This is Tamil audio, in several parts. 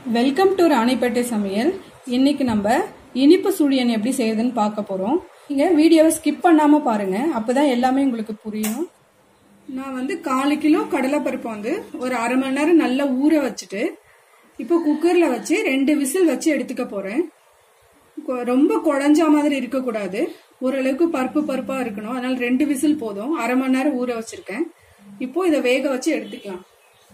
வெல்கம் டு ராணிப்பேட்டை சமையல் இன்னைக்கு நம்ம இனிப்பு சுழியன் எப்படி செய்யறதுன்னு பார்க்க போறோம் நீங்க வீடியோவை ஸ்கிப் பண்ணாம பாருங்க அப்பதான் எல்லாமே உங்களுக்கு புரியும் நான் வந்து காலு கிலோ கடலைப்பருப்பு வந்து ஒரு அரை மணி நேரம் நல்லா ஊற வச்சுட்டு இப்போ குக்கர்ல வச்சு ரெண்டு விசில் வச்சு எடுத்துக்க போறேன் கொ- ரொம்ப குழஞ்சா மாதிரி இருக்கக்கூடாது ஓரளவுக்கு பருப்பு பருப்பா இருக்கணும் அதனால ரெண்டு விசில் போதும் அரை மணி நேரம் ஊற வச்சிருக்கேன் இப்போ இதை வேக வச்சு எடுத்துக்கலாம்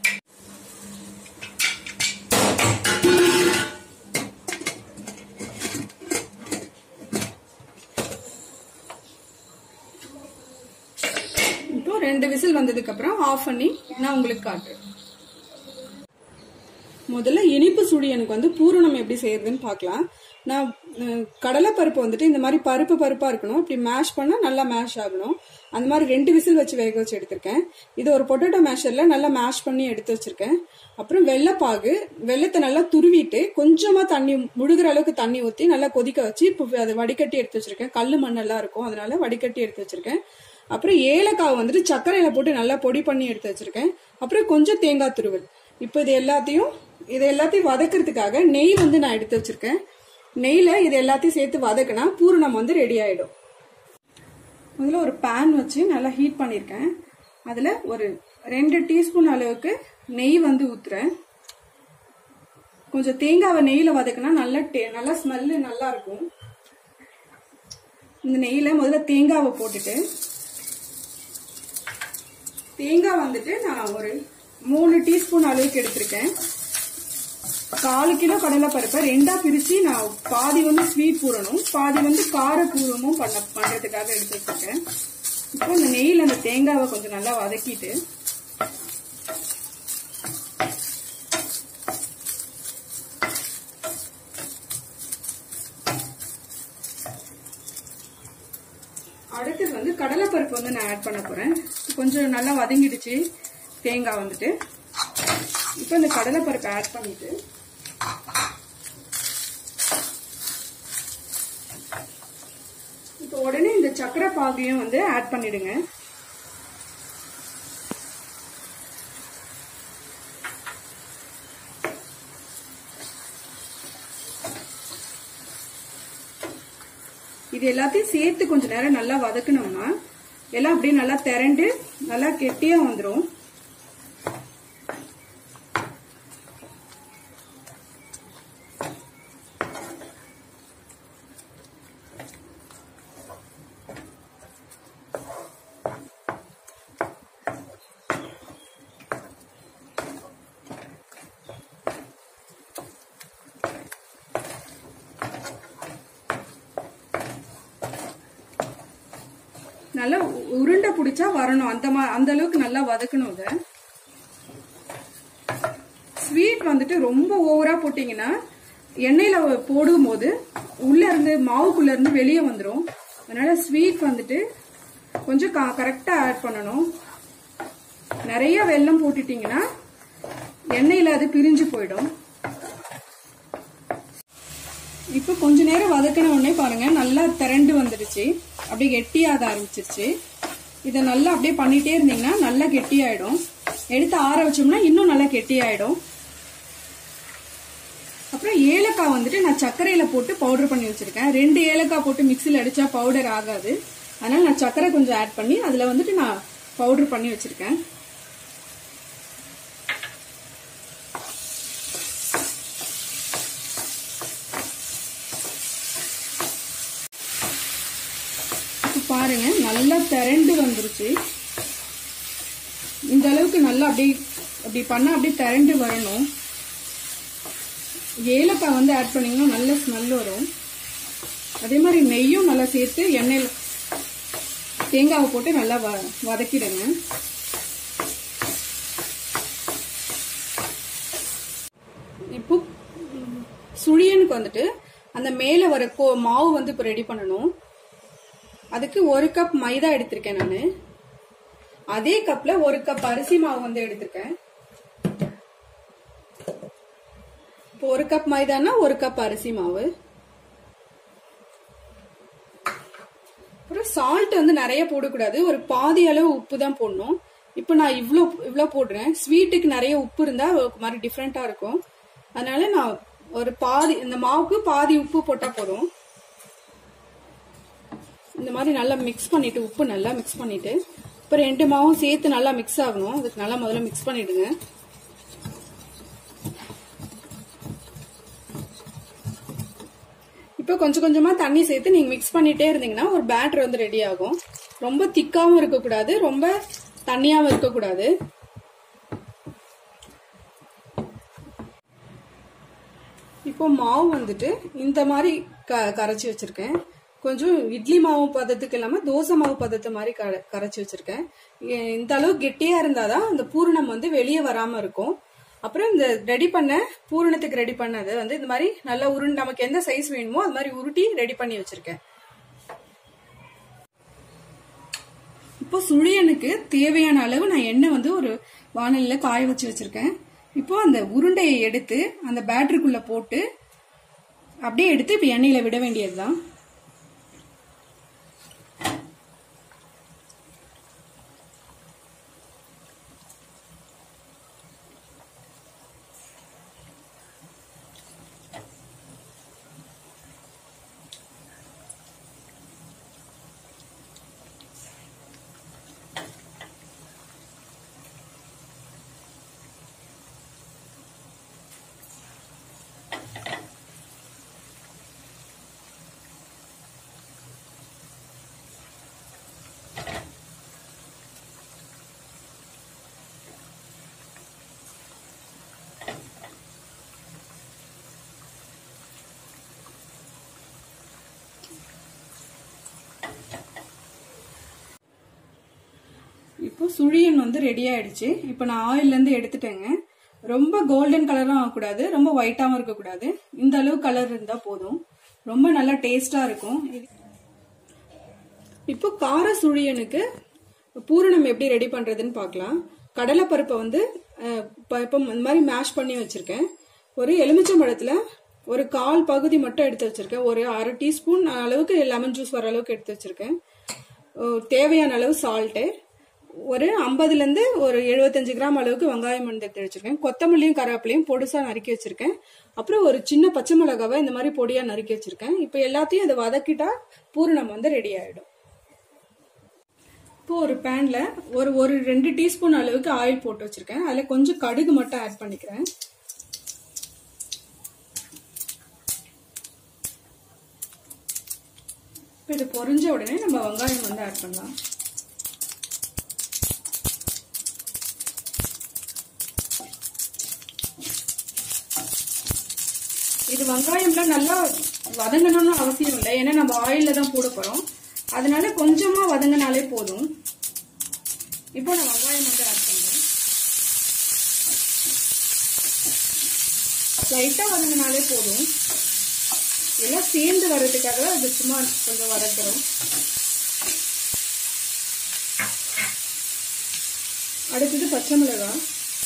இப்போ ரெண்டு விசில் வந்ததுக்கு அப்புறம் ஆஃப் பண்ணி நான் உங்களுக்கு காட்டுறேன் முதல்ல இனிப்பு சுழியனுக்கு வந்து பூரணம் எப்படி செய்யறதுன்னு பார்க்கலாம் நான் அஹ், கடலைப்பருப்பு வந்துட்டு இந்த மாதிரி பருப்பு பருப்பா இருக்கணும் இப்படி மேஷ் பண்ணா நல்லா மேஷ் ஆகணும் அந்த மாதிரி ரெண்டு விசில் வச்சு வேக வச்சு எடுத்திருக்கேன் இது ஒரு பொட்டேட்டோ மேஷர்ல நல்லா மேஷ் பண்ணி எடுத்து வச்சிருக்கேன் அப்புறம் வெள்ளைப்பாகு வெள்ளத்தை நல்லா துருவிட்டு கொஞ்சமா தண்ணி முழுகிற அளவுக்கு தண்ணி ஊத்தி நல்லா கொதிக்க வச்சு இப்போ அதை வடிகட்டி எடுத்து வச்சிருக்கேன் கல்லு மண்ணெல்லாம் இருக்கும் அதனால வடிகட்டி எடுத்து வச்சிருக்கேன் அப்புறம் ஏலக்காய் வந்துட்டு சர்க்கரையில போட்டு நல்லா பொடி பண்ணி எடுத்து வச்சிருக்கேன் அப்புறம் கொஞ்சம் தேங்காய் துருவல் இப்போ இது எல்லாத்தையும் இது எல்லாத்தையும் வதக்கிறதுக்காக நெய் வந்து நான் எடுத்து வச்சிருக்கேன் நெய்ல இது எல்லாத்தையும் சேர்த்து வதக்கினா பூரணம் வந்து ரெடி ஆயிடும் முதல்ல ஒரு பேன் வச்சு நல்லா ஹீட் பண்ணியிருக்கேன் அதில் ஒரு ரெண்டு டீஸ்பூன் அளவுக்கு நெய் வந்து ஊத்துறேன் கொஞ்சம் தேங்காவை நெய்யில் வதக்கினா நல்ல டே நல்லா ஸ்மெல்லு நல்லா இருக்கும் இந்த நெய்யில் முதல்ல தேங்காவை போட்டுட்டு தேங்காய் வந்துட்டு நான் ஒரு மூணு டீஸ்பூன் அளவுக்கு எடுத்திருக்கேன் காலு கிலோ கடலை பருப்பை ரெண்டா பிரிச்சு நான் பாதி வந்து ஸ்வீட் பூரணும் பாதி வந்து கார பூரமும் பண்ண பண்றதுக்காக எடுத்து வச்சிருக்கேன் இப்போ இந்த நெய்யில் அந்த தேங்காவை கொஞ்சம் நல்லா வதக்கிட்டு அடுத்தது வந்து கடலைப்பருப்பு வந்து நான் ஆட் பண்ண போறேன் கொஞ்சம் நல்லா வதங்கிடுச்சு தேங்காய் வந்துட்டு இப்போ இந்த கடலைப்பருப்பை ஆட் பண்ணிட்டு இப்போ உடனே இந்த சக்கரை பாகையும் வந்து ஆட் பண்ணிடுங்க இது எல்லாத்தையும் சேர்த்து கொஞ்ச நேரம் நல்லா வதக்கணும்னா எல்லாம் அப்படியே நல்லா திரண்டு நல்லா கெட்டியா வந்துடும் நல்லா உ- உருண்டை பிடிச்சா வரணும் அந்த மா அந்த அளவுக்கு நல்லா வதக்கணும் இதை ஸ்வீட் வந்துட்டு ரொம்ப ஓவரா போட்டீங்கன்னா எண்ணெயில வ- போடும்போது உள்ள இருந்து மாவுக்குள்ள இருந்து வெளியே வந்துடும் அதனால ஸ்வீட் வந்துட்டு கொஞ்சம் கரெக்டா ஆட் பண்ணணும் நிறைய வெல்லம் போட்டுட்டீங்கன்னா எண்ணெயில அது பிரிஞ்சு போயிடும் இப்போ கொஞ்ச நேரம் வதக்கின உடனே பாருங்க நல்லா திரண்டு வந்துடுச்சு அப்படியே கெட்டியாக ஆரம்பிச்சிருச்சு இதை நல்லா அப்படியே பண்ணிட்டே இருந்தீங்கன்னா நல்லா கெட்டியாயிடும் எடுத்து ஆற வச்சோம்னா இன்னும் நல்லா கெட்டியாயிடும் அப்புறம் ஏலக்காய் வந்துட்டு நான் சர்க்கரையில போட்டு பவுடர் பண்ணி வச்சிருக்கேன் ரெண்டு ஏலக்காய் போட்டு மிக்சியில் அடிச்சா பவுடர் ஆகாது அதனால நான் சர்க்கரை கொஞ்சம் ஆட் பண்ணி அதுல வந்துட்டு நான் பவுடர் பண்ணி வச்சிருக்கேன் இப்ப பாருங்க நல்லா திரண்டு வந்துருச்சு இந்த அளவுக்கு நல்லா அப்படியே அப்படி பண்ணா அப்படியே திரண்டு வரணும் ஏலக்காய் வந்து ஆட் பண்ணீங்கன்னா நல்ல ஸ்மெல் வரும் அதே மாதிரி நெய்யும் நல்லா சேர்த்து எண்ணெயில் தேங்காவை போட்டு நல்லா வ வதக்கிடுங்க இப்போ ம், சுழியனுக்கு வந்துட்டு அந்த மேலே வர கோ மாவு வந்து இப்போ ரெடி பண்ணணும் அதுக்கு ஒரு கப் மைதா எடுத்திருக்கேன் நான் அதே கப்ல ஒரு கப் அரிசி மாவு வந்து எடுத்திருக்கேன் இப்போ ஒரு கப் மைதானா ஒரு கப் அரிசி மாவு அப்புறம் சால்ட் வந்து நிறைய போடக்கூடாது ஒரு பாதி அளவு உப்பு தான் போடணும் இப்போ நான் இவ்வளோ இவ்வளோ போடுறேன் ஸ்வீட்டுக்கு நிறைய உப்பு இருந்தால் ஒரு மாதிரி டிஃப்ரெண்ட்டாக இருக்கும் அதனால நான் ஒரு பாதி இந்த மாவுக்கு பாதி உப்பு போட்டா போதும் இந்த மாதிரி நல்லா மிக்ஸ் பண்ணிட்டு உப்பு நல்லா மிக்ஸ் பண்ணிட்டு இப்போ ரெண்டு மாவும் சேர்த்து நல்லா மிக்ஸ் ஆகணும் அதுக்கு நல்லா முதல்ல மிக்ஸ் பண்ணிடுங்க இப்போ கொஞ்சம் கொஞ்சமா தண்ணி சேர்த்து நீங்க மிக்ஸ் பண்ணிட்டே இருந்தீங்கன்னா ஒரு பேட்டர் வந்து ரெடி ஆகும் ரொம்ப திக்காவும் இருக்கக்கூடாது ரொம்ப தண்ணியாவும் இருக்கக்கூடாது இப்போ மாவு வந்துட்டு இந்த மாதிரி க கரைச்சி வச்சிருக்கேன் கொஞ்சம் இட்லி மாவு பதத்துக்கு இல்லாம தோசை மாவு பதத்து மாதிரி க- கரைச்சி வச்சிருக்கேன் எ- இந்த அளவு கெட்டியா இருந்தாதான் அந்த பூரணம் வந்து வெளியே வராம இருக்கும் அப்புறம் இந்த ரெடி பண்ண பூரணத்துக்கு ரெடி பண்ணது வந்து இந்த மாதிரி நல்லா உருண்டு நமக்கு எந்த சைஸ் வேணுமோ அது மாதிரி உருட்டி ரெடி பண்ணி வச்சிருக்கேன் இப்போ சுழியனுக்கு தேவையான அளவு நான் எண்ணெய் வந்து ஒரு வானலில காய வச்சு வச்சிருக்கேன் இப்போ அந்த உருண்டையை எடுத்து அந்த பேட்டரிக்குள்ள போட்டு அப்படியே எடுத்து இப்போ எண்ணெயில விட வேண்டியதுதான் இப்போ சுழியன் வந்து ரெடி ஆயிடுச்சு இப்போ நான் ஆயில்ல இருந்து எடுத்துட்டேங்க ரொம்ப கோல்டன் கலரும் ஆகக்கூடாது ரொம்ப ஒயிட்டாவும் இருக்கக்கூடாது இந்த அளவு கலர் இருந்தா போதும் ரொம்ப நல்லா டேஸ்டா இருக்கும் இப்போ கார சுழியனுக்கு பூரணம் எப்படி ரெடி பண்றதுன்னு பார்க்கலாம் கடலைப்பருப்பை வந்து அஹ், ப- இப்போ இந்த மாதிரி மேஷ் பண்ணி வச்சிருக்கேன் ஒரு எலுமிச்சம்பழத்துல ஒரு கால் பகுதி மட்டும் எடுத்து வச்சிருக்கேன் ஒரு அரை டீஸ்பூன் அளவுக்கு லெமன் ஜூஸ் வர அளவுக்கு எடுத்து வச்சிருக்கேன் அஹ், தேவையான அளவு சால்ட்டு ஒரு 50 ல இருந்து ஒரு 75 கிராம் அளவுக்கு வெங்காயம் வந்து எடுத்து வச்சிருக்கேன் கொத்தமல்லியும் கருவேப்பிலையும் பொடுசா நறுக்கி வச்சிருக்கேன் அப்புறம் ஒரு சின்ன பச்சை மிளகாவை இந்த மாதிரி பொடியா நறுக்கி வச்சிருக்கேன் இப்போ எல்லாத்தையும் அதை வதக்கிட்டா பூரணம் வந்து ரெடி ஆயிடும் இப்போ ஒரு பேன்ல ஒரு ஒரு ரெண்டு டீஸ்பூன் அளவுக்கு ஆயில் போட்டு வச்சிருக்கேன் அதுல கொஞ்சம் கடுகு மட்டும் ஆட் பண்ணிக்கிறேன் இப்போ இது பொரிஞ்ச உடனே நம்ம வெங்காயம் வந்து ஆட் பண்ணலாம் இது வெங்காயம்லாம் நல்லா வதங்கணும்னு அவசியம் இல்லை ஏன்னா நம்ம ஆயில்ல தான் போட போறோம் அதனால கொஞ்சமா வதங்கினாலே போதும் இப்போ நான் வெங்காயம் வந்து ஆட் பண்றேன் லைட்டா வதங்கினாலே போதும் எல்லாம் சேர்ந்து வர்றதுக்காக அது சும்மா கொஞ்சம் வதக்குறோம் அடுத்தது பச்சை மிளகாய்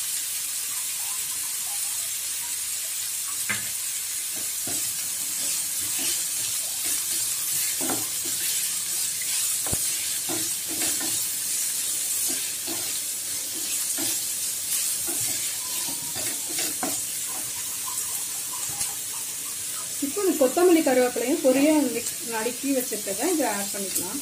இப்போ இந்த கொத்தமல்லி கருவேப்பிலையும் பொரியா நடுக்கி வச்சிருக்கத இதை ஆட் பண்ணிக்கலாம்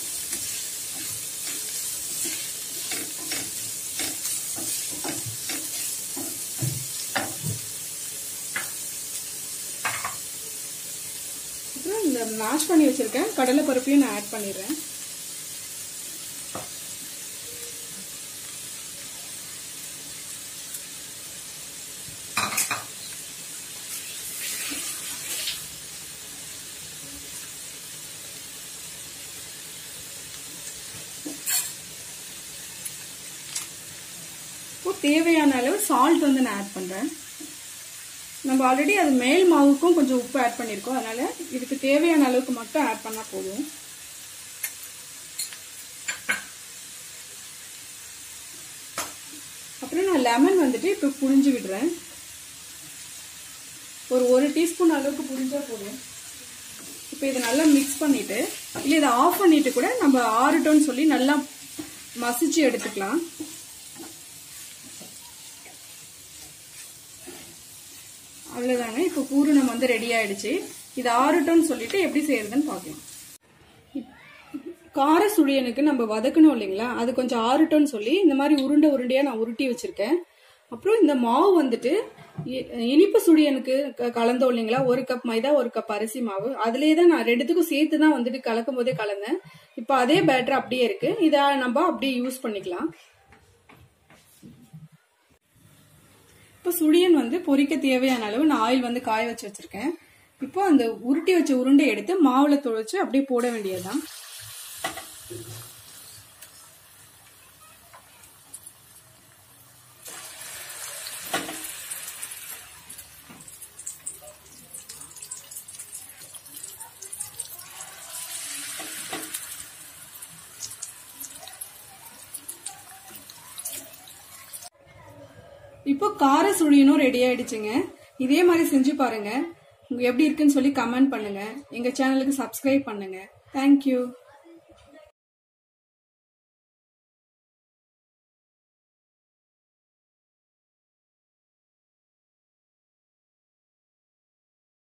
அப்புறம் இந்த மேஷ் பண்ணி வச்சிருக்கேன் கடலை பருப்பையும் நான் ஆட் பண்ணிடுறேன் இப்போ தேவையான அளவு சால்ட் வந்து நான் ஆட் பண்றேன் நம்ம ஆல்ரெடி அது மேல் மாவுக்கும் கொஞ்சம் உப்பு ஆட் பண்ணியிருக்கோம் அதனால இதுக்கு தேவையான அளவுக்கு மட்டும் ஆட் பண்ணா போதும் அப்புறம் நான் லெமன் வந்துட்டு இப்போ புழிஞ்சு விடுறேன் ஒரு ஒரு டீஸ்பூன் அளவுக்கு புழிஞ்சா போதும் இப்போ இதை நல்லா மிக்ஸ் பண்ணிட்டு இல்லை இதை ஆஃப் பண்ணிட்டு கூட நம்ம ஆறட்டும்னு சொல்லி நல்லா மசிச்சு எடுத்துக்கலாம் அவ்வளவுதாங்க இப்போ பூரணம் வந்து ரெடி ஆயிடுச்சு இது ஆறட்டும்னு சொல்லிட்டு எப்படி செய்யறதுன்னு பார்க்கலாம் கார சுழியனுக்கு நம்ம வதக்கணும் இல்லைங்களா அது கொஞ்சம் ஆறட்டும்னு சொல்லி இந்த மாதிரி உருண்டை உருண்டையா நான் உருட்டி வச்சிருக்கேன் அப்புறம் இந்த மாவு வந்துட்டு இ- இனிப்பு சுழியனுக்கு க- கலந்தோம் இல்லைங்களா ஒரு கப் மைதா ஒரு கப் அரிசி மாவு அதுலயே தான் நான் ரெண்டுத்துக்கும் சேர்த்து தான் வந்துட்டு கலக்கும் போதே கலந்தேன் இப்போ அதே பேட்டர் அப்படியே இருக்கு இதை நம்ம அப்படியே யூஸ் பண்ணிக்கலாம் இப்போ சுழியன் வந்து பொரிக்க தேவையான அளவு நான் ஆயில் வந்து காய வச்சு வச்சிருக்கேன் இப்போ அந்த உருட்டி வச்ச உருண்டை எடுத்து மாவுல துவைச்சு அப்படியே போட வேண்டியதுதான் இப்போ கார சுழியனும் ரெடி ஆயிடுச்சுங்க இதே மாதிரி செஞ்சு பாருங்க உங்க எப்படி இருக்குன்னு சொல்லி கமெண்ட் பண்ணுங்க எங்க சேனலுக்கு சப்ஸ்கிரைப் பண்ணுங்க தேங்க்யூ